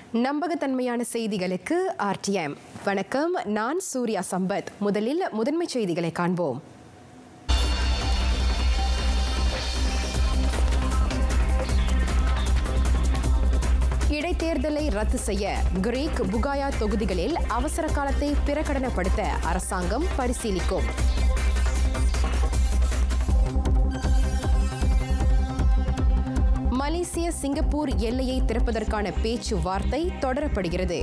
நம்பகத்தன்மையான செய்திகளுக்கு ஆர்டிஎம் வணக்கம் நான் சூர்யா சம்பத் முதலில் முதன்மை செய்திகளை காண்போம் இடைத்தேர்தலை ரத்து செய்ய கிரீக் புகாயா தொகுதிகளில் அவசர காலத்தை பிரகடனப்படுத்த அரசாங்கம் பரிசீலிக்கும் மலேசிய சிங்கப்பூர் எல்லையை திறப்பதற்கான பேச்சுவார்த்தை தொடரப்படுகிறது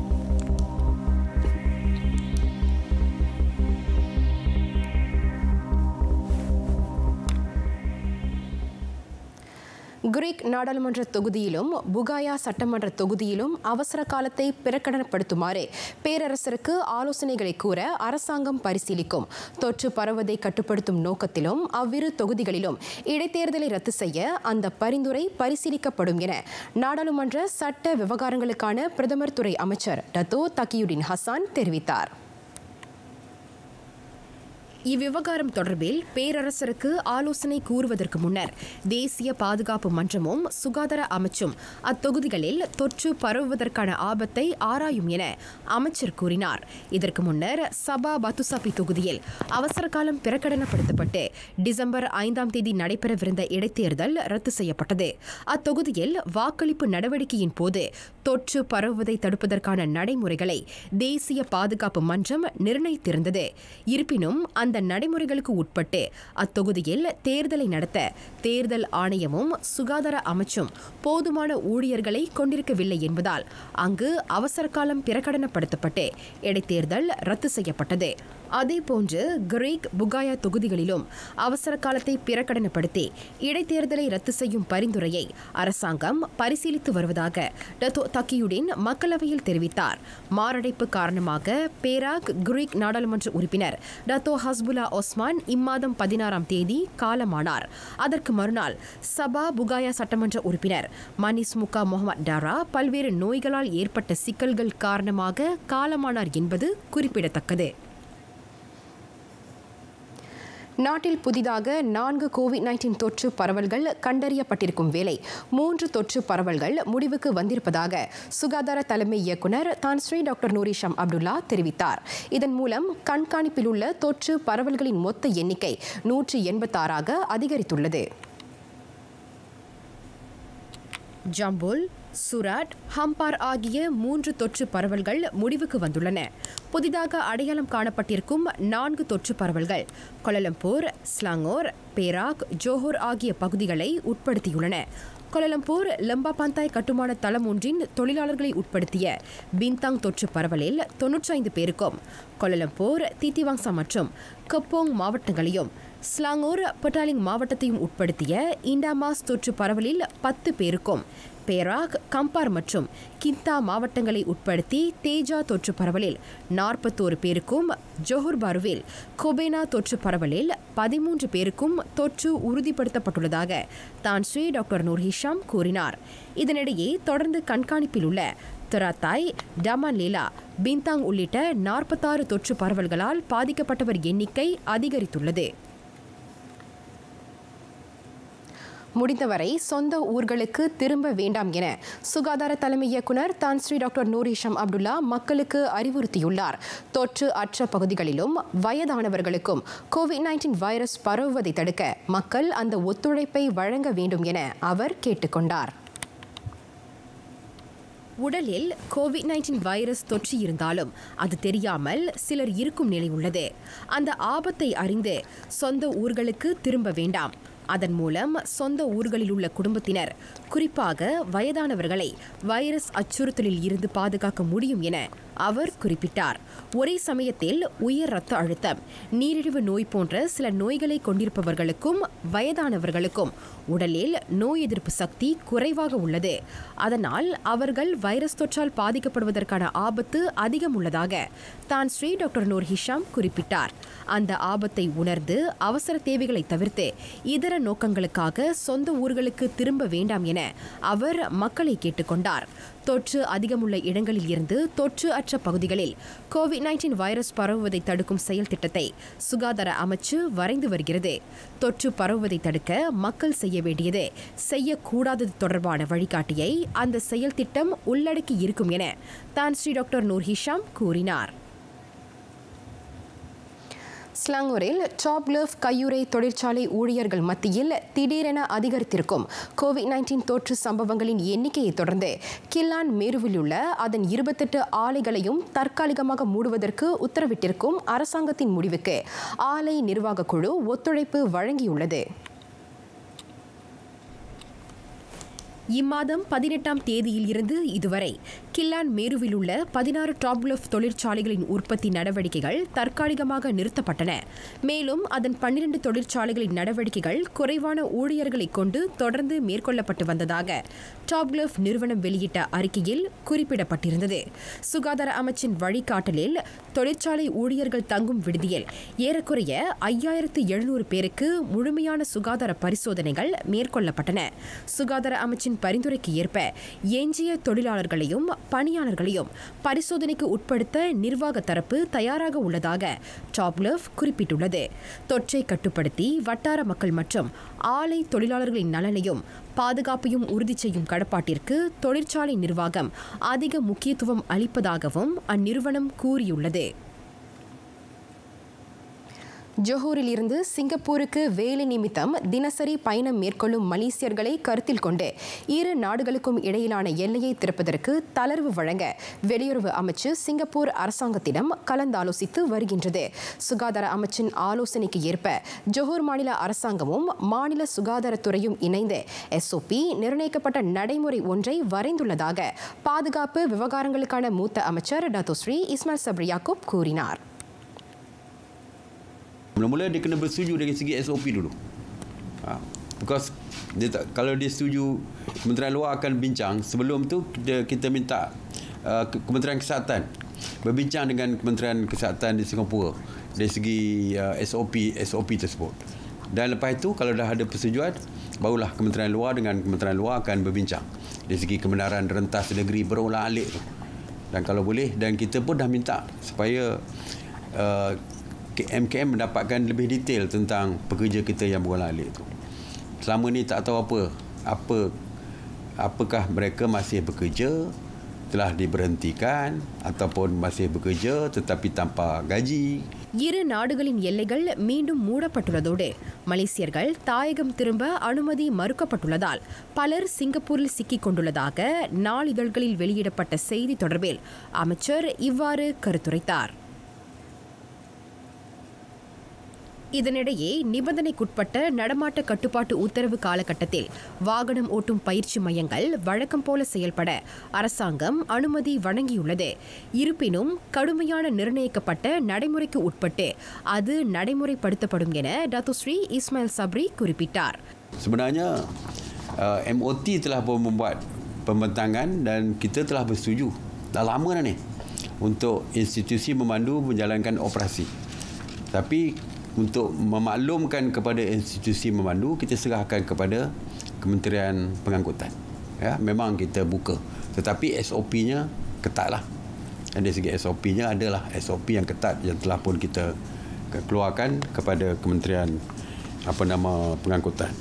கிரீக் நாடாளுமன்ற தொகுதியிலும் புகாயா சட்டமன்ற தொகுதியிலும் அவசர காலத்தை பிரகடனப்படுத்துமாறு பேரரசருக்கு ஆலோசனைகளை கூற அரசாங்கம் பரிசீலிக்கும் தொற்று பரவதை கட்டுப்படுத்தும் நோக்கத்திலும் அவ்விரு தொகுதிகளிலும் இடைத்தேர்தலை ரத்து செய்ய அந்த பரிந்துரை பரிசீலிக்கப்படும் என நாடாளுமன்ற சட்ட விவகாரங்களுக்கான பிரதமர் துறை அமைச்சர் டத்தோ தக்கியுடின் ஹசான் தெரிவித்தார் இவ்விவகாரம் தொடர்பில் பேரரசருக்கு ஆலோசனை கூறுவதற்கு முன்னர் தேசிய பாதுகாப்பு மன்றமும் சுகாதார அமைச்சும் அத்தொகுதிகளில் தொற்று பரவுவதற்கான ஆபத்தை ஆராயும் என அமைச்சர் கூறினார் இதற்கு முன்னர் சபா பத்துசாப்பி தொகுதியில் அவசர காலம் பிரகடனப்படுத்தப்பட்டு டிசம்பர் ஐந்தாம் தேதி நடைபெறவிருந்த இடைத்தேர்தல் ரத்து செய்யப்பட்டது அத்தொகுதியில் வாக்களிப்பு நடவடிக்கையின் போது தொற்று பரவுவதை தடுப்பதற்கான நடைமுறைகளை தேசிய பாதுகாப்பு மன்றம் நிர்ணயித்திருந்தது இருப்பினும் அந்த நடைமுறைகளுக்கு உட்பட்டு அத்தொகுதியில் தேர்தலை நடத்த தேர்தல் ஆணையமும் சுகாதார அமைச்சும் போதுமான ஊழியர்களை கொண்டிருக்கவில்லை என்பதால் அங்கு அவசர காலம் பிரகடனப்படுத்தப்பட்டு இடைத்தேர்தல் ரத்து செய்யப்பட்டது அதேபோன்று கிரீக் புகாயா தொகுதிகளிலும் அவசர காலத்தை பிரகடனப்படுத்தி இடைத்தேர்தலை ரத்து செய்யும் பரிந்துரையை அரசாங்கம் பரிசீலித்து வருவதாக டத்தோ தக்கியுடின் மக்களவையில் தெரிவித்தார் மாரடைப்பு காரணமாக பேராக் கிரீக் நாடாளுமன்ற உறுப்பினர் டத்தோ ஹஸ்புல்லா ஒஸ்மான் இம்மாதம் பதினாறாம் தேதி காலமானார் அதற்கு மறுநாள் சபா புகாயா சட்டமன்ற உறுப்பினர் மனிஸ் முகா முகமது டாரா பல்வேறு நோய்களால் ஏற்பட்ட சிக்கல்கள் காரணமாக காலமானார் என்பது குறிப்பிடத்தக்கது நாட்டில் புதிதாக நான்கு கோவிட் நைன்டீன் தொற்று பரவல்கள் கண்டறியப்பட்டிருக்கும் வேளை மூன்று தொற்று பரவல்கள் முடிவுக்கு வந்திருப்பதாக சுகாதார தலைமை இயக்குநர் தான்ஸ்ரீ டாக்டர் நூரிஷம் அப்துல்லா தெரிவித்தார் இதன் மூலம் கண்காணிப்பில் உள்ள தொற்று பரவல்களின் மொத்த எண்ணிக்கை நூற்றி எண்பத்தாறாக அதிகரித்துள்ளது ஜம்புல் சுராட் ஹம்பார் ஆகிய மூன்று தொற்று பரவல்கள் முடிவுக்கு வந்துள்ளன புதிதாக அடையாளம் காணப்பட்டிருக்கும் நான்கு தொற்று பரவல்கள் கொலலம்பூர் ஸ்லாங்கோர் பேராக் ஜோஹர் ஆகிய பகுதிகளை உட்படுத்தியுள்ளன கொலலம்பூர் லம்பாபந்தாய் கட்டுமான தளம் ஒன்றின் தொழிலாளர்களை உட்படுத்திய பின்தாங் தொற்று பரவலில் தொன்னூற்றி ஐந்து பேருக்கும் கொலலம்பூர் தீத்திவாங்சா மற்றும் கப்போங் மாவட்டங்களையும் ஸ்லாங்கூர் பட்டாலிங் மாவட்டத்தையும் உட்படுத்திய இண்டாமாஸ் தொற்று பரவலில் பத்து பேருக்கும் பேராக் கம்பார் மற்றும் கிந்தா மாவட்டங்களை உட்படுத்தி தேஜா தொற்று பரவலில் நாற்பத்தோரு பேருக்கும் ஜோஹர் பாருவில் கொபேனா தொற்று பரவலில் பதிமூன்று பேருக்கும் தொற்று உறுதிப்படுத்தப்பட்டுள்ளதாக தான் ஸ்ரீ டாக்டர் நூர் ஹிஷாம் கூறினார் இதனிடையே தொடர்ந்து கண்காணிப்பில் உள்ள துராத்தாய் டமான் லீலா பின்தாங் உள்ளிட்ட நாற்பத்தாறு தொற்று பரவல்களால் பாதிக்கப்பட்டவர் எண்ணிக்கை அதிகரித்துள்ளது முடிந்தவரை சொந்த ஊர்களுக்கு திரும்ப வேண்டாம் என சுகாதார தலைமை இயக்குநர் தான் ஸ்ரீ டாக்டர் நூரிஷம் அப்துல்லா மக்களுக்கு அறிவுறுத்தியுள்ளார் தொற்று அற்ற பகுதிகளிலும் வயதானவர்களுக்கும் கோவிட் நைன்டீன் வைரஸ் பரவுவதை தடுக்க மக்கள் அந்த ஒத்துழைப்பை வழங்க வேண்டும் என அவர் கேட்டுக்கொண்டார் உடலில் கோவிட் நைன்டீன் வைரஸ் தொற்று இருந்தாலும் அது தெரியாமல் சிலர் இருக்கும் நிலை உள்ளது அந்த ஆபத்தை அறிந்து சொந்த ஊர்களுக்கு திரும்ப வேண்டாம் அதன் மூலம் சொந்த ஊர்களில் உள்ள குடும்பத்தினர் குறிப்பாக வயதானவர்களை வைரஸ் அச்சுறுத்தலில் இருந்து பாதுகாக்க முடியும் என அவர் குறிப்பிட்டார் ஒரே சமயத்தில் உயர் ரத்த அழுத்தம் நீரிழிவு நோய் போன்ற சில நோய்களை கொண்டிருப்பவர்களுக்கும் வயதானவர்களுக்கும் உடலில் நோய் எதிர்ப்பு சக்தி குறைவாக உள்ளது அதனால் அவர்கள் வைரஸ் தொற்றால் பாதிக்கப்படுவதற்கான ஆபத்து அதிகம் உள்ளதாக தான் ஸ்ரீ டாக்டர் நூர் ஹிஷாம் குறிப்பிட்டார் அந்த ஆபத்தை உணர்ந்து அவசர தேவைகளை தவிர்த்து இதர நோக்கங்களுக்காக சொந்த ஊர்களுக்கு திரும்ப வேண்டாம் என அவர் மக்களை கேட்டுக்கொண்டார் தொற்று அதிகமுள்ள இடங்களில் இருந்து தொற்று அற்ற பகுதிகளில் கோவிட் நைன்டீன் வைரஸ் பரவுவதை தடுக்கும் செயல் திட்டத்தை சுகாதார அமைச்சு வரைந்து வருகிறது தொற்று பரவுவதை தடுக்க மக்கள் செய்ய வேண்டியது செய்யக்கூடாதது தொடர்பான வழிகாட்டியை அந்த செயல் திட்டம் உள்ளடக்கி இருக்கும் என தான் ஸ்ரீ டாக்டர் நூர் ஹிஷாம் கூறினார் ஸ்லாங்கூரில் டாப் லவ் கையுறை தொழிற்சாலை ஊழியர்கள் மத்தியில் திடீரென அதிகரித்திருக்கும் கோவிட் நைன்டீன் தொற்று சம்பவங்களின் எண்ணிக்கையை தொடர்ந்து கில்லான் மேருவில் உள்ள அதன் இருபத்தெட்டு ஆலைகளையும் தற்காலிகமாக மூடுவதற்கு உத்தரவிட்டிருக்கும் அரசாங்கத்தின் முடிவுக்கு ஆலை நிர்வாக குழு ஒத்துழைப்பு வழங்கியுள்ளது இம்மாதம் பதினெட்டாம் தேதியில் இருந்து இதுவரை கில்லான் மேருவில் உள்ள பதினாறு டாப்லஃப் தொழிற்சாலைகளின் உற்பத்தி நடவடிக்கைகள் தற்காலிகமாக நிறுத்தப்பட்டன மேலும் அதன் பன்னிரண்டு தொழிற்சாலைகளின் நடவடிக்கைகள் குறைவான ஊழியர்களை கொண்டு தொடர்ந்து மேற்கொள்ளப்பட்டு வந்ததாக டாப்லஃப் நிறுவனம் வெளியிட்ட அறிக்கையில் குறிப்பிடப்பட்டிருந்தது சுகாதார அமைச்சின் வழிகாட்டலில் தொழிற்சாலை ஊழியர்கள் தங்கும் விடுதியில் ஏறக்குறைய ஐயாயிரத்து எழுநூறு பேருக்கு முழுமையான சுகாதார பரிசோதனைகள் மேற்கொள்ளப்பட்டன சுகாதார அமைச்சின் பரிந்துரைக்கு ஏற்ப எஞ்சிய தொழிலாளர்களையும் பணியாளர்களையும் பரிசோதனைக்கு உட்படுத்த நிர்வாக தரப்பு தயாராக உள்ளதாக டாப்லவ் குறிப்பிட்டுள்ளது தொற்றை கட்டுப்படுத்தி வட்டார மக்கள் மற்றும் ஆலை தொழிலாளர்களின் நலனையும் பாதுகாப்பையும் உறுதி செய்யும் கடப்பாட்டிற்கு தொழிற்சாலை நிர்வாகம் அதிக முக்கியத்துவம் அளிப்பதாகவும் அந்நிறுவனம் கூறியுள்ளது ஜொஹூரில் இருந்து சிங்கப்பூருக்கு வேலை நிமித்தம் தினசரி பயணம் மேற்கொள்ளும் மலேசியர்களை கருத்தில் கொண்டு இரு நாடுகளுக்கும் இடையிலான எல்லையை திறப்பதற்கு தளர்வு வழங்க வெளியுறவு அமைச்சு சிங்கப்பூர் அரசாங்கத்திடம் கலந்தாலோசித்து வருகின்றது சுகாதார அமைச்சின் ஆலோசனைக்கு ஏற்ப ஜொஹூர் மாநில அரசாங்கமும் மாநில சுகாதாரத்துறையும் இணைந்து எஸ்ஓபி நிர்ணயிக்கப்பட்ட நடைமுறை ஒன்றை வரைந்துள்ளதாக பாதுகாப்பு விவகாரங்களுக்கான மூத்த அமைச்சர் டத்தோஸ்ரீ இஸ்மாயில் சப்ரி யாக்கூப் கூறினார் Mula-mula dia kena bersetuju dari segi SOP dulu. Ha, because dia tak, kalau dia setuju Kementerian Luar akan bincang sebelum tu kita, kita minta uh, Kementerian Kesihatan berbincang dengan Kementerian Kesihatan di Singapura dari segi uh, SOP SOP tersebut. Dan lepas itu kalau dah ada persetujuan barulah Kementerian Luar dengan Kementerian Luar akan berbincang dari segi kebenaran rentas negeri berulang-alik tu. Dan kalau boleh dan kita pun dah minta supaya uh, MKM mendapatkan lebih detail tentang pekerja kita yang berulang-alik itu. Selama ni tak tahu apa, apa apakah mereka masih bekerja telah diberhentikan ataupun masih bekerja tetapi tanpa gaji. இரு நாடுகளின் எல்லைகள் மீண்டும் மூடப்பட்டுள்ளதோடு மலேசியர்கள் தாயகம் திரும்ப அனுமதி மறுக்கப்பட்டுள்ளதால் பலர் சிங்கப்பூரில் சிக்கிக் கொண்டுள்ளதாக நாளிதழ்களில் வெளியிடப்பட்ட செய்தி தொடர்பில் அமைச்சர் இவ்வாறு கருத்துரைத்தார் இதனிடையே நிபந்தனைக்குட்பட்ட நடமாட்ட கட்டுப்பாட்டு உத்தரவு காலகட்டத்தில் வாகனம் ஓட்டும் பயிற்சி மையங்கள் வழக்கம் போல செயல்பட அரசாங்கம் அனுமதி வழங்கியுள்ளது இருப்பினும் கடுமையான நிர்ணயிக்கப்பட்ட நடைமுறைக்கு உட்பட்டு அது நடைமுறைப்படுத்தப்படும் என டத்துஸ்ரீ இஸ்மாயில் சப்ரி குறிப்பிட்டார் Sebenarnya uh, MOT telah pun membuat pembentangan dan kita telah bersetuju dah lama dah ni untuk institusi memandu menjalankan operasi. Tapi untuk memaklumkan kepada institusi memandu kita serahkan kepada Kementerian Pengangkutan. Ya, memang kita buka. Tetapi SOP-nya ketatlah. Dan dari segi SOP-nya adalah SOP yang ketat yang telah pun kita keluarkan kepada Kementerian apa nama Pengangkutan.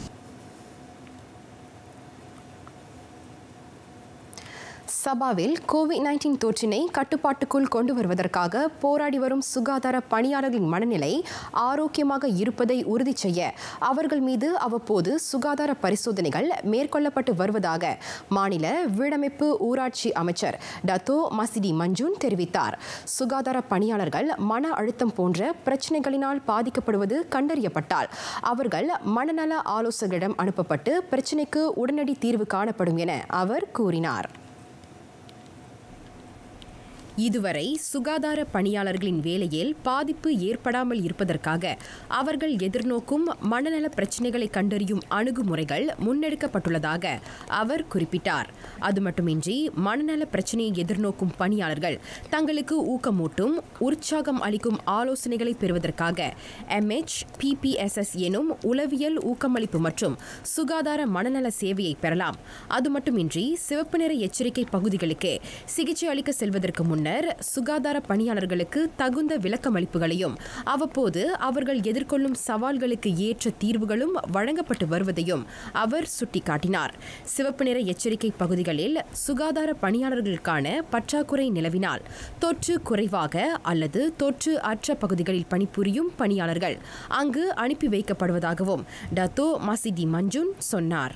சபாவில் COVID nineteen தொற்றினை கட்டுப்பாட்டுக்குள் கொண்டு வருவதற்காக போராடி வரும் சுகாதார பணியாளர்களின் மனநிலை ஆரோக்கியமாக இருப்பதை உறுதி செய்ய அவர்கள் மீது அவ்வப்போது சுகாதார பரிசோதனைகள் மேற்கொள்ளப்பட்டு வருவதாக மாநில வீடமைப்பு ஊராட்சி அமைச்சர் டத்தோ மசிடி மஞ்சூன் தெரிவித்தார் சுகாதார பணியாளர்கள் மன அழுத்தம் போன்ற பிரச்சனைகளினால் பாதிக்கப்படுவது கண்டறியப்பட்டால் அவர்கள் மனநல ஆலோசகரிடம் அனுப்பப்பட்டு பிரச்சினைக்கு உடனடி தீர்வு காணப்படும் என அவர் கூறினார் இதுவரை சுகாதார பணியாளர்களின் வேலையில் பாதிப்பு ஏற்படாமல் இருப்பதற்காக அவர்கள் எதிர்நோக்கும் மனநல பிரச்சினைகளை கண்டறியும் அணுகுமுறைகள் முன்னெடுக்கப்பட்டுள்ளதாக அவர் குறிப்பிட்டார் அது மட்டுமின்றி மனநல பிரச்சினையை எதிர்நோக்கும் பணியாளர்கள் தங்களுக்கு ஊக்கமூட்டும் உற்சாகம் அளிக்கும் ஆலோசனைகளை பெறுவதற்காக எம்ஹெச் பிபிஎஸ்எஸ் எனும் உளவியல் ஊக்கமளிப்பு மற்றும் சுகாதார மனநல சேவையை பெறலாம் அது மட்டுமின்றி சிவப்பு நிற எச்சரிக்கை பகுதிகளுக்கு சிகிச்சை அளிக்க செல்வதற்கு முன்னர் சுகாதார பணியாளர்களுக்கு தகுந்த விளக்கமளிப்புகளையும் அவ்வப்போது அவர்கள் எதிர்கொள்ளும் சவால்களுக்கு ஏற்ற தீர்வுகளும் வழங்கப்பட்டு வருவதையும் அவர் சுட்டிக்காட்டினார் சிவப்பு நிற எச்சரிக்கை பகுதிகளில் சுகாதார பணியாளர்களுக்கான பற்றாக்குறை நிலவினால் தொற்று குறைவாக அல்லது தொற்று அற்ற பகுதிகளில் பணிபுரியும் பணியாளர்கள் அங்கு அனுப்பி வைக்கப்படுவதாகவும் டத்தோ மசிடி மஞ்சுன் சொன்னார்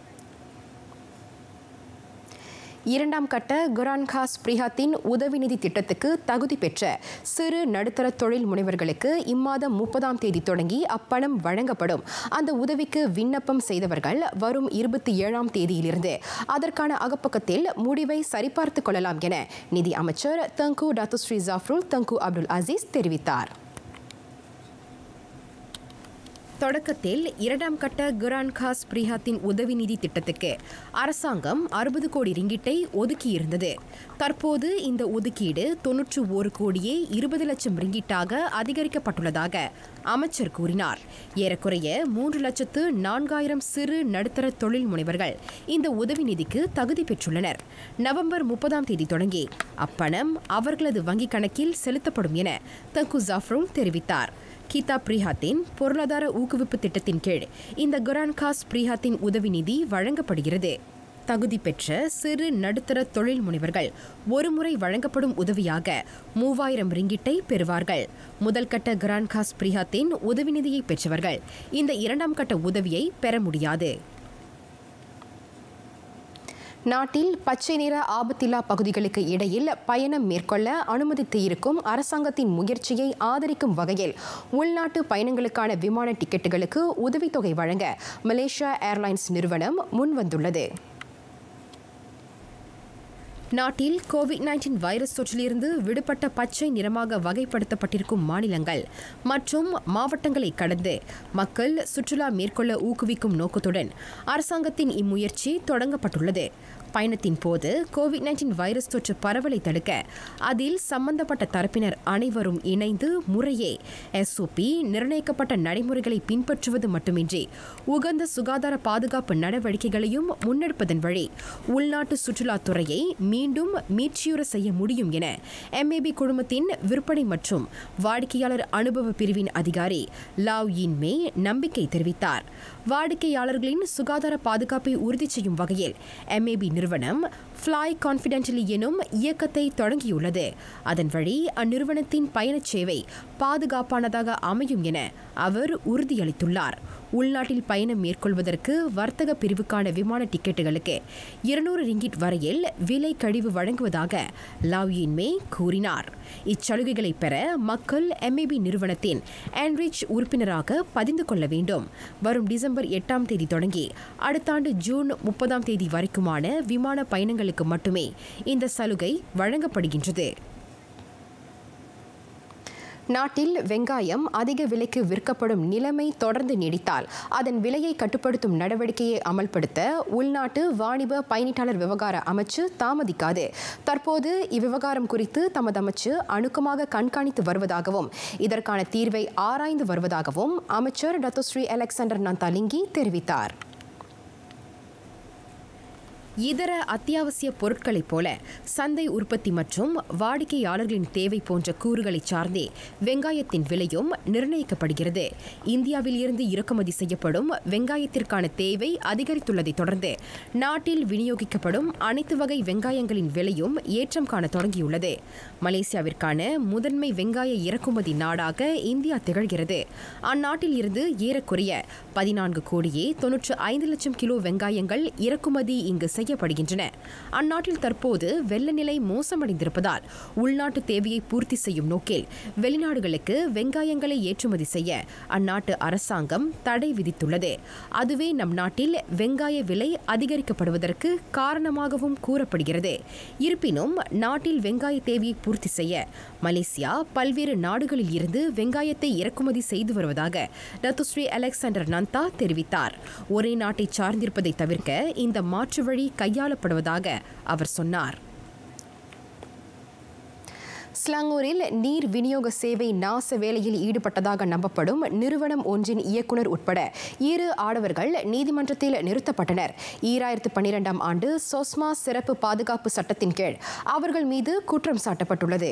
இரண்டாம் கட்ட குரான்காஸ் பிரிஹாத்தின் உதவி நிதி திட்டத்துக்கு தகுதி பெற்ற சிறு நடுத்தர தொழில் முனைவர்களுக்கு இம்மாதம் முப்பதாம் தேதி தொடங்கி அப்பணம் வழங்கப்படும் அந்த உதவிக்கு விண்ணப்பம் செய்தவர்கள் வரும் இருபத்தி ஏழாம் தேதியிலிருந்து அதற்கான அகப்பக்கத்தில் முடிவை சரிபார்த்துக் கொள்ளலாம் என நிதி அமைச்சர் தங்கு டாத்துஸ்ரீ ஜாஃப்ருல் தங்கு அப்துல் அசீஸ் தெரிவித்தார் தொடக்கத்தில் இரண்டாம் கட்ட குரான் காஸ் பிரிஹாத்தின் உதவி நிதி திட்டத்துக்கு அரசாங்கம் அறுபது கோடி ரிங்கிட்டை ஒதுக்கியிருந்தது தற்போது இந்த ஒதுக்கீடு தொன்னூற்று ஒரு கோடியே இருபது லட்சம் ரிங்கிட்டாக அதிகரிக்கப்பட்டுள்ளதாக அமைச்சர் கூறினார் ஏறக்குறைய மூன்று லட்சத்து நான்காயிரம் சிறு நடுத்தர தொழில் முனைவர்கள் இந்த உதவி நிதிக்கு தகுதி பெற்றுள்ளனர் நவம்பர் முப்பதாம் தேதி தொடங்கி அப்பணம் அவர்களது வங்கிக் கணக்கில் செலுத்தப்படும் என தங்கு ஜாஃப்ரூன் தெரிவித்தார் கீதா பிரிஹாத்தின் பொருளாதார ஊக்குவிப்பு திட்டத்தின் கீழ் இந்த குரான்காஸ் பிரிஹாத்தின் உதவி நிதி வழங்கப்படுகிறது தகுதி பெற்ற சிறு நடுத்தர தொழில் முனைவர்கள் ஒருமுறை வழங்கப்படும் உதவியாக மூவாயிரம் ரிங்கிட்டை பெறுவார்கள் முதல் கட்ட கிரான்காஸ் பிரிஹாத்தின் உதவி நிதியை பெற்றவர்கள் இந்த இரண்டாம் கட்ட உதவியை பெற முடியாது நாட்டில் பச்சை நிற ஆபத்தில்லா பகுதிகளுக்கு இடையில் பயணம் மேற்கொள்ள அனுமதித்து இருக்கும் அரசாங்கத்தின் முயற்சியை ஆதரிக்கும் வகையில் உள்நாட்டு பயணங்களுக்கான விமான டிக்கெட்டுகளுக்கு உதவித்தொகை வழங்க மலேசியா ஏர்லைன்ஸ் நிறுவனம் முன்வந்துள்ளது நாட்டில் கோவிட் நைன்டீன் வைரஸ் தொற்றிலிருந்து விடுபட்ட பச்சை நிறமாக வகைப்படுத்தப்பட்டிருக்கும் மாநிலங்கள் மற்றும் மாவட்டங்களை கடந்து மக்கள் சுற்றுலா மேற்கொள்ள ஊக்குவிக்கும் நோக்கத்துடன் அரசாங்கத்தின் இம்முயற்சி தொடங்கப்பட்டுள்ளது பயணத்தின் போது கோவிட் நைன்டீன் வைரஸ் தொற்று பரவலை தடுக்க அதில் சம்பந்தப்பட்ட தரப்பினர் அனைவரும் இணைந்து முறையே எஸ்ஓபி நிர்ணயிக்கப்பட்ட நடைமுறைகளை பின்பற்றுவது மட்டுமின்றி உகந்த சுகாதார பாதுகாப்பு நடவடிக்கைகளையும் முன்னெடுப்பதன் வழி உள்நாட்டு சுற்றுலாத்துறையை மீண்டும் மீட்சியுற செய்ய முடியும் என எம்ஏபி குழுமத்தின் விற்பனை மற்றும் வாடிக்கையாளர் அனுபவ பிரிவின் அதிகாரி லாவ் யின் மே நம்பிக்கை தெரிவித்தார் வாடிக்கையாளர்களின் சுகாதார பாதுகாப்பை உறுதி செய்யும் வகையில் எம்ஏபி நிறுவனம் ஃப்ளை கான்ஃபிடென்டலி எனும் இயக்கத்தை தொடங்கியுள்ளது அதன் வழி அந்நிறுவனத்தின் பயணச் சேவை பாதுகாப்பானதாக அமையும் என அவர் உறுதியளித்துள்ளார் உள்நாட்டில் பயணம் மேற்கொள்வதற்கு வர்த்தக பிரிவுக்கான விமான டிக்கெட்டுகளுக்கு இருநூறு ரிங்கிட் வரையில் விலை கழிவு வழங்குவதாக லாவ்யின் மே கூறினார் இச்சலுகைகளை பெற மக்கள் எம்ஏபி நிறுவனத்தின் ஆன்ரிச் உறுப்பினராக பதிந்து கொள்ள வேண்டும் வரும் டிசம்பர் எட்டாம் தேதி தொடங்கி அடுத்த ஆண்டு ஜூன் முப்பதாம் தேதி வரைக்குமான விமான பயணங்களுக்கு மட்டுமே இந்த சலுகை வழங்கப்படுகின்றது நாட்டில் வெங்காயம் அதிக விலைக்கு விற்கப்படும் நிலைமை தொடர்ந்து நீடித்தால் அதன் விலையை கட்டுப்படுத்தும் நடவடிக்கையை அமல்படுத்த உள்நாட்டு வாணிப பயணிட்டாளர் விவகார அமைச்சு தாமதிக்காது தற்போது இவ்விவகாரம் குறித்து தமது அமைச்சு அணுக்கமாக கண்காணித்து வருவதாகவும் இதற்கான தீர்வை ஆராய்ந்து வருவதாகவும் அமைச்சர் டத்தோஸ்ரீ அலெக்சாண்டர் நந்தாலிங்கி தெரிவித்தார் இதர அத்தியாவசிய பொருட்களைப் போல சந்தை உற்பத்தி மற்றும் வாடிக்கையாளர்களின் தேவை போன்ற கூறுகளை சார்ந்தே வெங்காயத்தின் விலையும் நிர்ணயிக்கப்படுகிறது இந்தியாவில் இருந்து இறக்குமதி செய்யப்படும் வெங்காயத்திற்கான தேவை அதிகரித்துள்ளதைத் தொடர்ந்து நாட்டில் விநியோகிக்கப்படும் அனைத்து வகை வெங்காயங்களின் விலையும் ஏற்றம் காண தொடங்கியுள்ளது மலேசியாவிற்கான முதன்மை வெங்காய இறக்குமதி நாடாக இந்தியா திகழ்கிறது அந்நாட்டில் இருந்து ஏறக்குறைய பதினான்கு கோடியே தொன்னூற்று ஐந்து லட்சம் கிலோ வெங்காயங்கள் இறக்குமதி இங்கு செய்ய செய்யப்படுகின்றன அந்நாட்டில் தற்போது வெள்ள நிலை மோசமடைந்திருப்பதால் உள்நாட்டு தேவையை பூர்த்தி செய்யும் நோக்கில் வெளிநாடுகளுக்கு வெங்காயங்களை ஏற்றுமதி செய்ய அந்நாட்டு அரசாங்கம் தடை விதித்துள்ளது அதுவே நம் நாட்டில் வெங்காய விலை அதிகரிக்கப்படுவதற்கு காரணமாகவும் கூறப்படுகிறது இருப்பினும் நாட்டில் வெங்காய தேவையை பூர்த்தி செய்ய மலேசியா பல்வேறு நாடுகளில் இருந்து வெங்காயத்தை இறக்குமதி செய்து வருவதாக ரத்துஸ்ரீ அலெக்சாண்டர் நந்தா தெரிவித்தார் ஒரே நாட்டை சார்ந்திருப்பதை தவிர்க்க இந்த மாற்று வழி கையாளப்படுவதாக அவர் சொன்னார் ஸ்லாங்கூரில் நீர் விநியோக சேவை நாச வேலையில் ஈடுபட்டதாக நம்பப்படும் நிறுவனம் ஒன்றின் இயக்குனர் உட்பட இரு ஆடவர்கள் நீதிமன்றத்தில் நிறுத்தப்பட்டனர் ஈராயிரத்து பன்னிரெண்டாம் ஆண்டு சொஸ்மா சிறப்பு பாதுகாப்பு சட்டத்தின் கீழ் அவர்கள் மீது குற்றம் சாட்டப்பட்டுள்ளது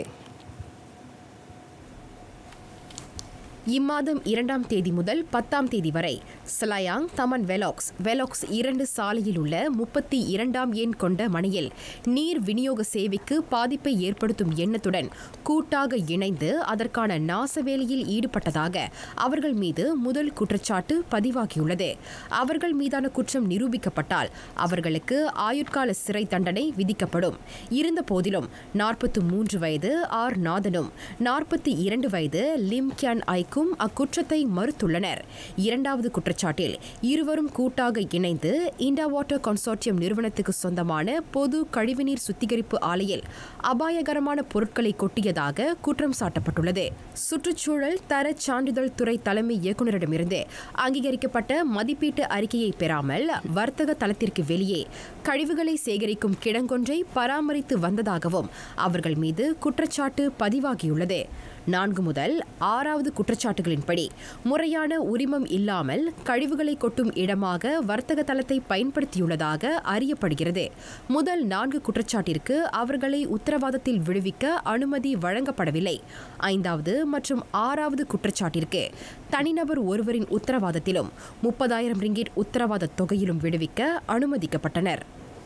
இம்மாதம் இரண்டாம் தேதி முதல் பத்தாம் தேதி வரை சலாயாங் தமன் வெலாக்ஸ் வெலாக்ஸ் இரண்டு சாலையில் உள்ள முப்பத்தி இரண்டாம் எண் கொண்ட மனையில் நீர் விநியோக சேவைக்கு பாதிப்பை ஏற்படுத்தும் எண்ணத்துடன் கூட்டாக இணைந்து அதற்கான நாசவேலையில் ஈடுபட்டதாக அவர்கள் மீது முதல் குற்றச்சாட்டு பதிவாகியுள்ளது அவர்கள் மீதான குற்றம் நிரூபிக்கப்பட்டால் அவர்களுக்கு ஆயுட்கால சிறை தண்டனை விதிக்கப்படும் இருந்த போதிலும் நாற்பத்தி மூன்று வயது ஆர் நாதனும் நாற்பத்தி இரண்டு வயது லிம் கியான் ஐக்கும் அக்குற்றத்தை மறுத்துள்ளனர் இரண்டாவது குற்றச்சாட்டில் இருவரும் கூட்டாக இணைந்து இண்டா வாட்டர் கன்சோர்டியம் நிறுவனத்துக்கு சொந்தமான பொது கழிவுநீர் சுத்திகரிப்பு ஆலையில் அபாயகரமான பொருட்களை கொட்டியதாக குற்றம் சாட்டப்பட்டுள்ளது சுற்றுச்சூழல் தர சான்றிதழ் துறை தலைமை இயக்குநரிடமிருந்து அங்கீகரிக்கப்பட்ட மதிப்பீட்டு அறிக்கையை பெறாமல் வர்த்தக தளத்திற்கு வெளியே கழிவுகளை சேகரிக்கும் கிடங்கொன்றை பராமரித்து வந்ததாகவும் அவர்கள் மீது குற்றச்சாட்டு பதிவாகியுள்ளது நான்கு முதல் ஆறாவது குற்றச்சாட்டுகளின்படி முறையான உரிமம் இல்லாமல் கழிவுகளை கொட்டும் இடமாக வர்த்தக தளத்தை பயன்படுத்தியுள்ளதாக அறியப்படுகிறது முதல் நான்கு குற்றச்சாட்டிற்கு அவர்களை உத்தரவாதத்தில் விடுவிக்க அனுமதி வழங்கப்படவில்லை ஐந்தாவது மற்றும் ஆறாவது குற்றச்சாட்டிற்கு தனிநபர் ஒருவரின் உத்தரவாதத்திலும் முப்பதாயிரம் ரிங்கிட் உத்தரவாத தொகையிலும் விடுவிக்க அனுமதிக்கப்பட்டனர்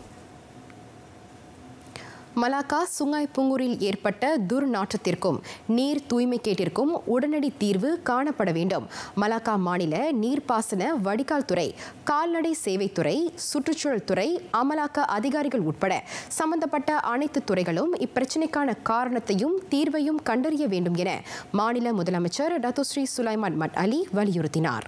மலாக்கா சுங்காய் புங்கூரில் ஏற்பட்ட துர்நாற்றத்திற்கும் நீர் தூய்மைக்கேட்டிற்கும் உடனடி தீர்வு காணப்பட வேண்டும் மலாக்கா மாநில நீர்ப்பாசன வடிகால் துறை கால்நடை சேவைத்துறை சுற்றுச்சூழல் துறை அமலாக்க அதிகாரிகள் உட்பட சம்பந்தப்பட்ட அனைத்து துறைகளும் இப்பிரச்சினைக்கான காரணத்தையும் தீர்வையும் கண்டறிய வேண்டும் என மாநில முதலமைச்சர் டத்துஸ்ரீ சுலைமான் மட் அலி வலியுறுத்தினார்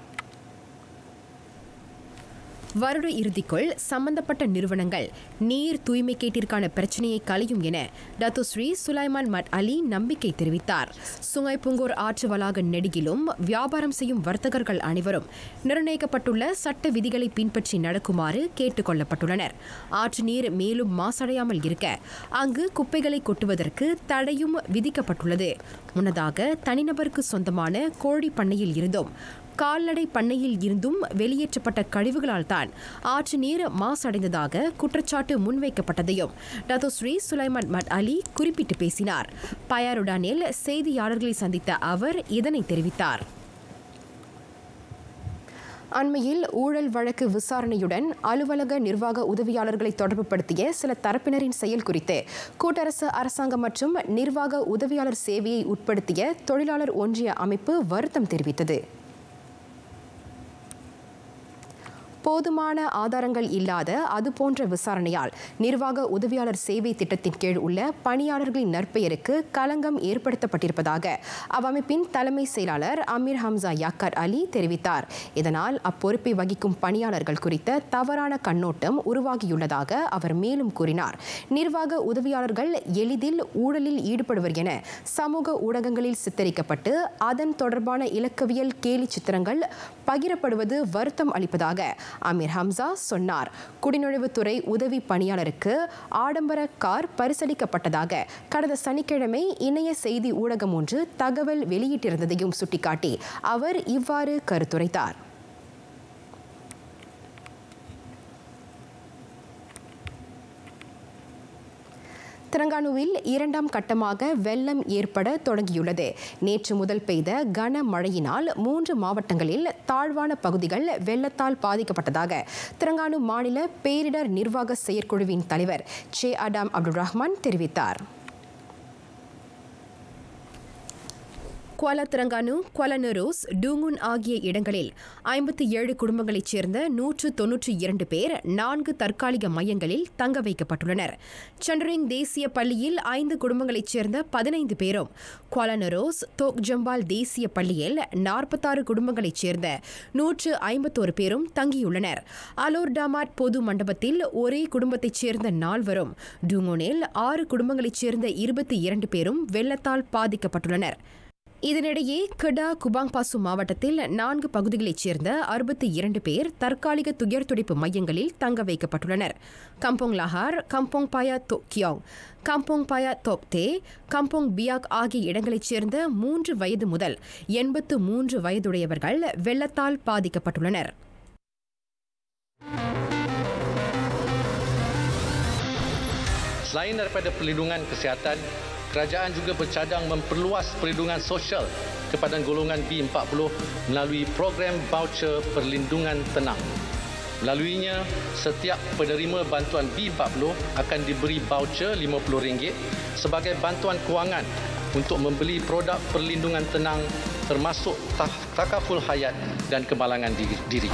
வருட இறுதிக்குள் சம்பந்தப்பட்ட நிறுவனங்கள் நீர் தூய்மைக்கேட்டிற்கான பிரச்சனையை களையும் என டத்துஸ்ரீ சுலைமான் மட் அலி நம்பிக்கை தெரிவித்தார் சுங்கைப்புங்கூர் ஆற்று வளாக நெடுகிலும் வியாபாரம் செய்யும் வர்த்தகர்கள் அனைவரும் நிர்ணயிக்கப்பட்டுள்ள சட்ட விதிகளை பின்பற்றி நடக்குமாறு கேட்டுக் கொள்ளப்பட்டுள்ளனர் ஆற்று நீர் மேலும் மாசடையாமல் இருக்க அங்கு குப்பைகளை கொட்டுவதற்கு தடையும் விதிக்கப்பட்டுள்ளது முன்னதாக தனிநபருக்கு சொந்தமான கோழி பண்ணையில் இருந்தும் கால்நடை பண்ணையில் இருந்தும் வெளியேற்றப்பட்ட கழிவுகளால் தான் ஆற்று நீர் மாசடைந்ததாக குற்றச்சாட்டு முன்வைக்கப்பட்டதையும் டத்தோஸ்ரீ சுலைமான் மட் அலி குறிப்பிட்டு பேசினார் பயாருடானில் செய்தியாளர்களை சந்தித்த அவர் இதனை தெரிவித்தார் அண்மையில் ஊழல் வழக்கு விசாரணையுடன் அலுவலக நிர்வாக உதவியாளர்களை தொடர்புபடுத்திய சில தரப்பினரின் செயல் குறித்து கூட்டரசு அரசாங்கம் மற்றும் நிர்வாக உதவியாளர் சேவையை உட்படுத்திய தொழிலாளர் ஒன்றிய அமைப்பு வருத்தம் தெரிவித்தது போதுமான ஆதாரங்கள் இல்லாத அதுபோன்ற விசாரணையால் நிர்வாக உதவியாளர் சேவை திட்டத்தின் கீழ் உள்ள பணியாளர்களின் நற்பெயருக்கு களங்கம் ஏற்படுத்தப்பட்டிருப்பதாக அவ்வமைப்பின் தலைமை செயலாளர் அமீர் ஹம்சா யாக்கர் அலி தெரிவித்தார் இதனால் அப்பொறுப்பை வகிக்கும் பணியாளர்கள் குறித்த தவறான கண்ணோட்டம் உருவாகியுள்ளதாக அவர் மேலும் கூறினார் நிர்வாக உதவியாளர்கள் எளிதில் ஊழலில் ஈடுபடுவர் என சமூக ஊடகங்களில் சித்தரிக்கப்பட்டு அதன் தொடர்பான இலக்கவியல் கேலி சித்திரங்கள் பகிரப்படுவது வருத்தம் அளிப்பதாக அமீர் ஹம்சா சொன்னார் குடிநுழைவுத்துறை உதவி பணியாளருக்கு ஆடம்பர கார் பரிசளிக்கப்பட்டதாக கடந்த சனிக்கிழமை இணைய செய்தி ஊடகம் ஒன்று தகவல் வெளியிட்டிருந்ததையும் சுட்டிக்காட்டி அவர் இவ்வாறு கருத்துரைத்தார் தெலங்கானுவில் இரண்டாம் கட்டமாக வெள்ளம் ஏற்பட தொடங்கியுள்ளது நேற்று முதல் பெய்த கனமழையினால் மூன்று மாவட்டங்களில் தாழ்வான பகுதிகள் வெள்ளத்தால் பாதிக்கப்பட்டதாக தெலங்கானு மாநில பேரிடர் நிர்வாக செயற்குழுவின் தலைவர் சே அடாம் அப்துல் ரஹ்மான் தெரிவித்தார் குவாலா திரங்கானு குவாலனரோஸ் டூங்குன் ஆகிய இடங்களில் ஐம்பத்தி ஏழு குடும்பங்களைச் சேர்ந்த நூற்று தொன்னூற்றி இரண்டு பேர் நான்கு தற்காலிக மையங்களில் தங்க வைக்கப்பட்டுள்ளனர் சண்டரிங் தேசிய பள்ளியில் ஐந்து குடும்பங்களைச் சேர்ந்த பதினைந்து பேரும் குவாலனரோஸ் தோக் ஜம்பால் தேசிய பள்ளியில் நாற்பத்தாறு குடும்பங்களைச் சேர்ந்த நூற்று ஐம்பத்தோரு பேரும் தங்கியுள்ளனர் அலோர் டாமாட் பொது மண்டபத்தில் ஒரே குடும்பத்தைச் சேர்ந்த நால்வரும் டூங்கோனில் ஆறு குடும்பங்களைச் சேர்ந்த இருபத்தி இரண்டு பேரும் வெள்ளத்தால் பாதிக்கப்பட்டுள்ளனர் இதனிடையே கடா குபாங் பாசு மாவட்டத்தில் நான்கு பகுதிகளைச் சேர்ந்த அறுபத்தி இரண்டு பேர் தற்காலிக துயர் துடைப்பு மையங்களில் தங்க வைக்கப்பட்டுள்ளனர் கம்போங் லஹார் கம்போங் பாயா தோக்கியோங் கம்போங் பாயா தோக்தே கம்போங் பியாக் ஆகிய இடங்களைச் சேர்ந்த மூன்று வயது முதல் எண்பத்து மூன்று வயதுடையவர்கள் வெள்ளத்தால் பாதிக்கப்பட்டுள்ளனர் Selain daripada perlindungan kesihatan, kerajaan juga bercadang memperluas perlindungan sosial kepada golongan B40 melalui program voucher perlindungan tenang. Melaluinya, setiap penerima bantuan B40 akan diberi voucher RM50 sebagai bantuan kewangan untuk membeli produk perlindungan tenang termasuk takaful hayat dan kemalangan diri.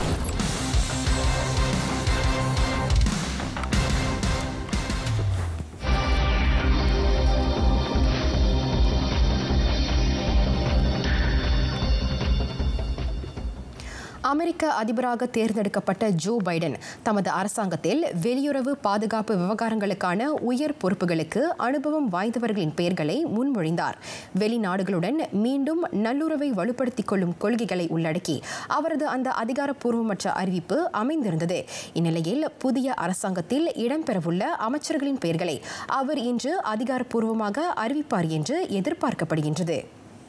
அமெரிக்க அதிபராக தேர்ந்தெடுக்கப்பட்ட Joe Biden தமது அரசாங்கத்தில் வெளியுறவு பாதுகாப்பு விவகாரங்களுக்கான உயர் பொறுப்புகளுக்கு அனுபவம் வாய்ந்தவர்களின் பெயர்களை முன்மொழிந்தார் வெளிநாடுகளுடன் மீண்டும் நல்லுறவை வலுப்படுத்திக் கொள்ளும் கொள்கைகளை உள்ளடக்கி அவரது அந்த அதிகாரப்பூர்வமற்ற அறிவிப்பு அமைந்திருந்தது இந்நிலையில் புதிய அரசாங்கத்தில் இடம்பெறவுள்ள அமைச்சர்களின் பெயர்களை அவர் இன்று அதிகாரப்பூர்வமாக அறிவிப்பார் என்று எதிர்பார்க்கப்படுகின்றது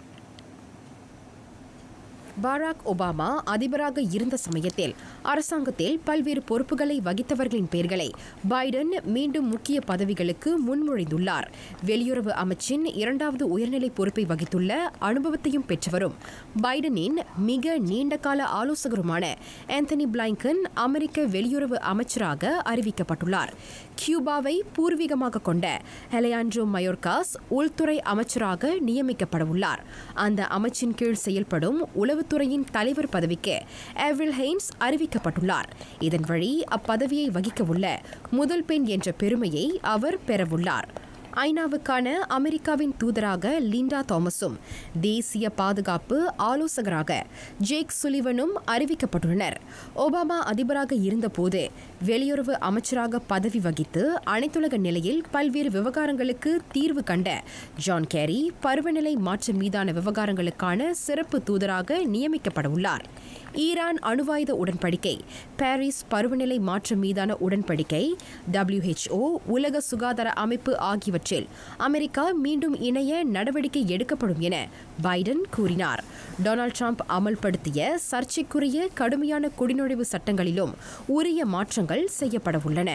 பாராக் ஒபாமா அதிபராக இருந்த சமயத்தில் அரசாங்கத்தில் பல்வேறு பொறுப்புகளை வகித்தவர்களின் பெயர்களை பைடன் மீண்டும் முக்கிய பதவிகளுக்கு முன்மொழிந்துள்ளார் வெளியுறவு அமைச்சின் இரண்டாவது உயர்நிலை பொறுப்பை வகித்துள்ள அனுபவத்தையும் பெற்றவரும் பைடனின் மிக நீண்டகால ஆலோசகருமான ஆந்தனி பிளைங்கன் அமெரிக்க வெளியுறவு அமைச்சராக அறிவிக்கப்பட்டுள்ளார் கியூபாவை பூர்வீகமாக கொண்ட ஹெலையாண்ட்ரோ மயோர்காஸ் உள்துறை அமைச்சராக நியமிக்கப்படவுள்ளார் அந்த அமைச்சின் கீழ் செயல்படும் உளவுத்துறையின் தலைவர் பதவிக்கு ஏவ்ரில் ஹெய்ன்ஸ் அறிவிக்கப்பட்டுள்ளார் இதன் வழி அப்பதவியை வகிக்கவுள்ள முதல் பெண் என்ற பெருமையை அவர் பெறவுள்ளார் ஐநாவுக்கான அமெரிக்காவின் தூதராக லிண்டா தாமஸும் தேசிய பாதுகாப்பு ஆலோசகராக ஜேக் சுலிவனும் அறிவிக்கப்பட்டுள்ளனர் ஒபாமா அதிபராக இருந்தபோது வெளியுறவு அமைச்சராக பதவி வகித்து அனைத்துலக நிலையில் பல்வேறு விவகாரங்களுக்கு தீர்வு கண்ட ஜான் கேரி பருவநிலை மாற்றம் மீதான விவகாரங்களுக்கான சிறப்பு தூதராக நியமிக்கப்படவுள்ளார் ஈரான் அணுவாயுத உடன்படிக்கை பாரிஸ் பருவநிலை மாற்றம் மீதான உடன்படிக்கை டபிள்யூஹெச்ஓ உலக சுகாதார அமைப்பு ஆகியவற்றில் அமெரிக்கா மீண்டும் இணைய நடவடிக்கை எடுக்கப்படும் என பைடன் கூறினார் டொனால்ட் ட்ரம்ப் அமல்படுத்திய சர்ச்சைக்குரிய கடுமையான குடிநுழைவு சட்டங்களிலும் உரிய மாற்றங்கள் செய்யப்படவுள்ளன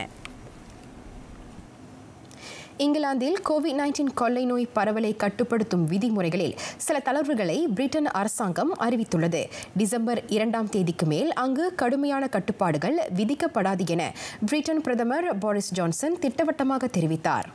இங்கிலாந்தில் கோவிட் நைன்டீன் கொள்ளை நோய் பரவலை கட்டுப்படுத்தும் விதிமுறைகளில் சில தளர்வுகளை பிரிட்டன் அரசாங்கம் அறிவித்துள்ளது டிசம்பர் இரண்டாம் தேதிக்கு மேல் அங்கு கடுமையான கட்டுப்பாடுகள் விதிக்கப்படாது என பிரிட்டன் பிரதமர் போரிஸ் ஜான்சன் திட்டவட்டமாக தெரிவித்தார்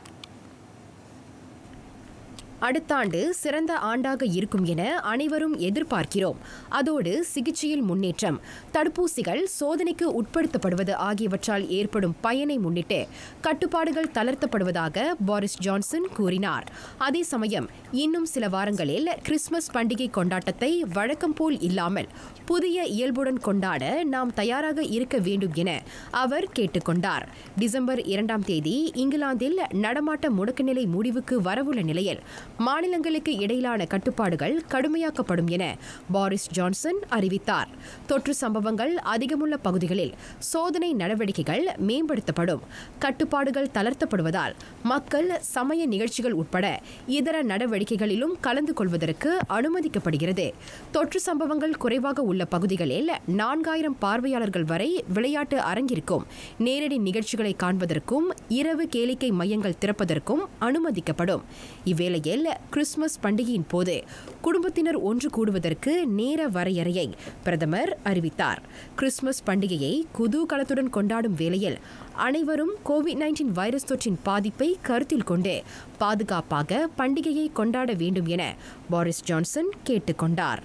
அடுத்த ஆண்டு சிறந்த ஆண்டாக இருக்கும் என அனைவரும் எதிர்பார்க்கிறோம் அதோடு சிகிச்சையில் முன்னேற்றம் தடுப்பூசிகள் சோதனைக்கு உட்படுத்தப்படுவது ஆகியவற்றால் ஏற்படும் பயனை முன்னிட்டு கட்டுப்பாடுகள் தளர்த்தப்படுவதாக போரிஸ் ஜான்சன் கூறினார் அதே சமயம் இன்னும் சில வாரங்களில் கிறிஸ்துமஸ் பண்டிகை கொண்டாட்டத்தை வழக்கம் போல் இல்லாமல் புதிய இயல்புடன் கொண்டாட நாம் தயாராக இருக்க வேண்டும் என அவர் கேட்டுக்கொண்டார் டிசம்பர் இரண்டாம் தேதி இங்கிலாந்தில் நடமாட்ட முடக்க நிலை முடிவுக்கு வரவுள்ள நிலையில் மாநிலங்களுக்கு இடையிலான கட்டுப்பாடுகள் கடுமையாக்கப்படும் என பாரிஸ் ஜான்சன் அறிவித்தார் தொற்று சம்பவங்கள் அதிகமுள்ள பகுதிகளில் சோதனை நடவடிக்கைகள் மேம்படுத்தப்படும் கட்டுப்பாடுகள் தளர்த்தப்படுவதால் மக்கள் சமய நிகழ்ச்சிகள் உட்பட இதர நடவடிக்கைகளிலும் கலந்து கொள்வதற்கு அனுமதிக்கப்படுகிறது தொற்று சம்பவங்கள் குறைவாக உள்ள பகுதிகளில் நான்காயிரம் பார்வையாளர்கள் வரை விளையாட்டு அரங்கிற்கும் நேரடி நிகழ்ச்சிகளை காண்பதற்கும் இரவு கேளிக்கை மையங்கள் திறப்பதற்கும் அனுமதிக்கப்படும் இவ்வேளையில் கிறிஸ்துமஸ் பண்டிகையின் போது குடும்பத்தினர் ஒன்று கூடுவதற்கு நேர வரையறையை பிரதமர் அறிவித்தார் கிறிஸ்துமஸ் பண்டிகையை குதூகலத்துடன் கொண்டாடும் வேளையில் அனைவரும் கோவிட் நைன்டீன் வைரஸ் தொற்றின் பாதிப்பை கருத்தில் கொண்டு பாதுகாப்பாக பண்டிகையை கொண்டாட வேண்டும் என பாரிஸ் ஜான்சன் கேட்டுக்கொண்டார்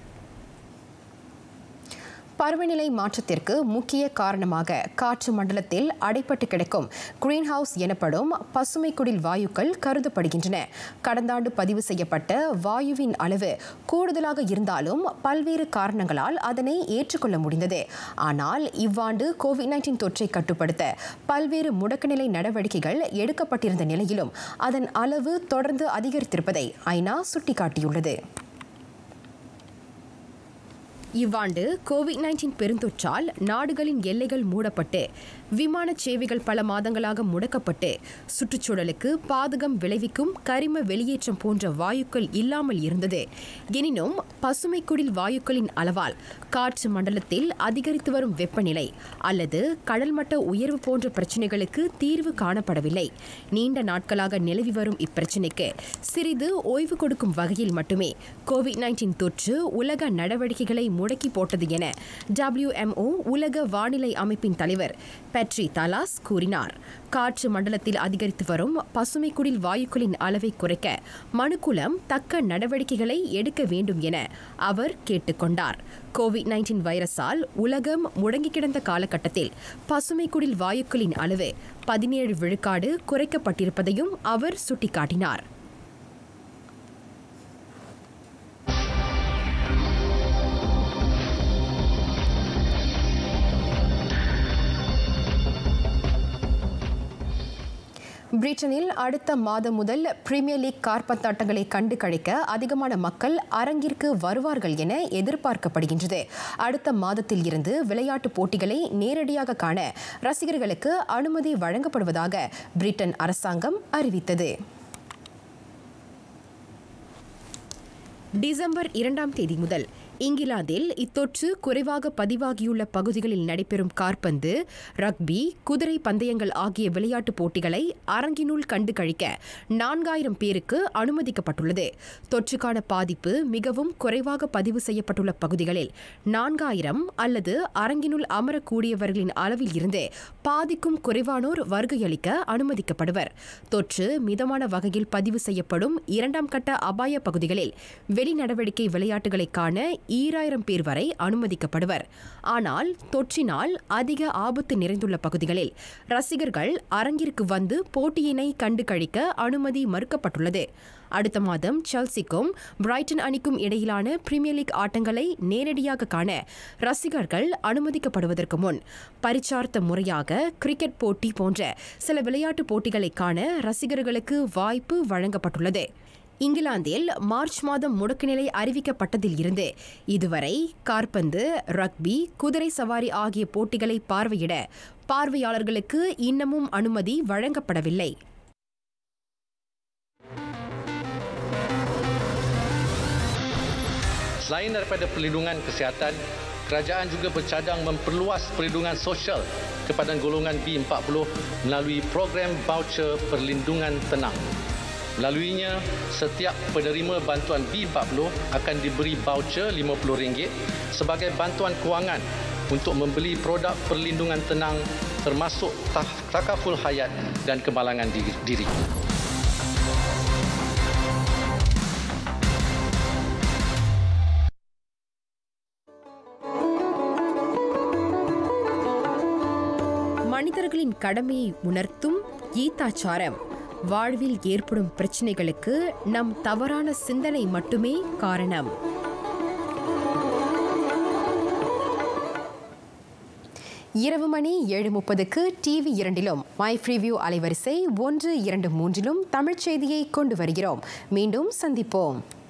பருவநிலை மாற்றத்திற்கு முக்கிய காரணமாக காற்று மண்டலத்தில் அடைப்பட்டு கிடக்கும் கிரீன் ஹவுஸ் எனப்படும் பசுமை குடில் வாயுக்கள் கருதப்படுகின்றன கடந்த ஆண்டு பதிவு செய்யப்பட்ட வாயுவின் அளவு கூடுதலாக இருந்தாலும் பல்வேறு காரணங்களால் அதனை ஏற்றுக்கொள்ள முடிந்தது ஆனால் இவ்வாண்டு கோவிட் நைன்டீன் தொற்றை கட்டுப்படுத்த பல்வேறு முடக்கநிலை நடவடிக்கைகள் எடுக்கப்பட்டிருந்த நிலையிலும் அதன் அளவு தொடர்ந்து அதிகரித்திருப்பதை ஐநா சுட்டிக்காட்டியுள்ளது இவ்வாண்டு கோவிட் நைன்டீன் பெருந்தொற்றால் நாடுகளின் எல்லைகள் மூடப்பட்டு விமான சேவைகள் பல மாதங்களாக முடக்கப்பட்டு சுற்றுச்சூழலுக்கு பாதகம் விளைவிக்கும் கரிம வெளியேற்றம் போன்ற வாயுக்கள் இல்லாமல் இருந்தது எனினும் பசுமை குடில் வாயுக்களின் அளவால் காற்று மண்டலத்தில் அதிகரித்து வரும் வெப்பநிலை அல்லது கடல் மட்ட உயர்வு போன்ற பிரச்சினைகளுக்கு தீர்வு காணப்படவில்லை நீண்ட நாட்களாக நிலவி வரும் இப்பிரச்சினைக்கு சிறிது ஓய்வு கொடுக்கும் வகையில் மட்டுமே கோவிட் நைன்டீன் தொற்று உலக நடவடிக்கைகளை முடக்கி போட்டது என டபிள்யூஎம்ஓ உலக வானிலை அமைப்பின் தலைவர் பெட்ரி தலாஸ் கூறினார் காற்று மண்டலத்தில் அதிகரித்து வரும் பசுமை குடில் வாயுக்களின் அளவை குறைக்க மனுக்குலம் தக்க நடவடிக்கைகளை எடுக்க வேண்டும் என அவர் கேட்டுக்கொண்டார் கோவிட் நைன்டீன் வைரஸால் உலகம் முடங்கி கிடந்த காலகட்டத்தில் பசுமை குடில் வாயுக்களின் அளவு பதினேழு விழுக்காடு குறைக்கப்பட்டிருப்பதையும் அவர் சுட்டிக்காட்டினார் பிரிட்டனில் அடுத்த மாதம் முதல் பிரீமியர் லீக் கார்பந்தாட்டங்களை கண்டு கழிக்க அதிகமான மக்கள் அரங்கிற்கு வருவார்கள் என எதிர்பார்க்கப்படுகின்றது அடுத்த மாதத்தில் இருந்து விளையாட்டுப் போட்டிகளை நேரடியாக காண ரசிகர்களுக்கு அனுமதி வழங்கப்படுவதாக பிரிட்டன் அரசாங்கம் அறிவித்தது டிசம்பர் இரண்டாம் தேதி முதல் இங்கிலாந்தில் இத்தொற்று குறைவாக பதிவாகியுள்ள பகுதிகளில் நடைபெறும் கார்பந்து ரக்பி குதிரை பந்தயங்கள் ஆகிய விளையாட்டுப் போட்டிகளை அரங்கினுள் கண்டு கழிக்க நான்காயிரம் பேருக்கு அனுமதிக்கப்பட்டுள்ளது தொற்றுக்கான பாதிப்பு மிகவும் குறைவாக பதிவு செய்யப்பட்டுள்ள பகுதிகளில் நான்காயிரம் அல்லது அரங்கினுள் அமரக்கூடியவர்களின் அளவில் இருந்து பாதிக்கும் குறைவானோர் வருகையளிக்க அனுமதிக்கப்படுவர் தொற்று மிதமான வகையில் பதிவு செய்யப்படும் இரண்டாம் கட்ட அபாய பகுதிகளில் வெளிநடவடிக்கை விளையாட்டுகளை காண ஈராயிரம் பேர் வரை அனுமதிக்கப்படுவர் ஆனால் தொற்றினால் அதிக ஆபத்து நிறைந்துள்ள பகுதிகளில் ரசிகர்கள் அரங்கிற்கு வந்து போட்டியினை கண்டு கழிக்க அனுமதி மறுக்கப்பட்டுள்ளது அடுத்த மாதம் செல்சிக்கும் பிரைட்டன் அணிக்கும் இடையிலான பிரீமியர் லீக் ஆட்டங்களை நேரடியாக காண ரசிகர்கள் அனுமதிக்கப்படுவதற்கு முன் பரிச்சார்த்த முறையாக கிரிக்கெட் போட்டி போன்ற சில விளையாட்டுப் போட்டிகளை காண ரசிகர்களுக்கு வாய்ப்பு வழங்கப்பட்டுள்ளது இங்கிலாந்தில் மார்ச் மாதம் முடக்குநிலை அறிவிக்கப்பட்டதில் இருந்து இதுவரை கார்பந்து ரக்பி குதிரை சவாரி ஆகிய போட்டிகளை பார்வையிட பார்வையாளர்களுக்கு இன்னமும் அனுமதி வழங்கப்படவில்லை Selain daripada perlindungan kesihatan, kerajaan juga bercadang memperluas perlindungan sosial kepada golongan B40 melalui program voucher perlindungan tenang. Melaluinya, setiap penerima bantuan B40 akan diberi voucher RM50 sebagai bantuan kewangan untuk membeli produk perlindungan tenang termasuk takaful hayat dan kemalangan diri. மனிதர்களின் கடமையை உணர்த்தும் கீதாச்சாரம் வாழ்வில் ஏற்படும் பிரச்சனைகளுக்கு நம் தவறான சிந்தனை மட்டுமே காரணம் இரவு மணி ஏழு முப்பதுக்கு டிவி இரண்டிலும் மை ஃப்ரீவியூ அலைவரிசை ஒன்று இரண்டு மூன்றிலும் தமிழ்ச் செய்தியை கொண்டு வருகிறோம் மீண்டும் சந்திப்போம்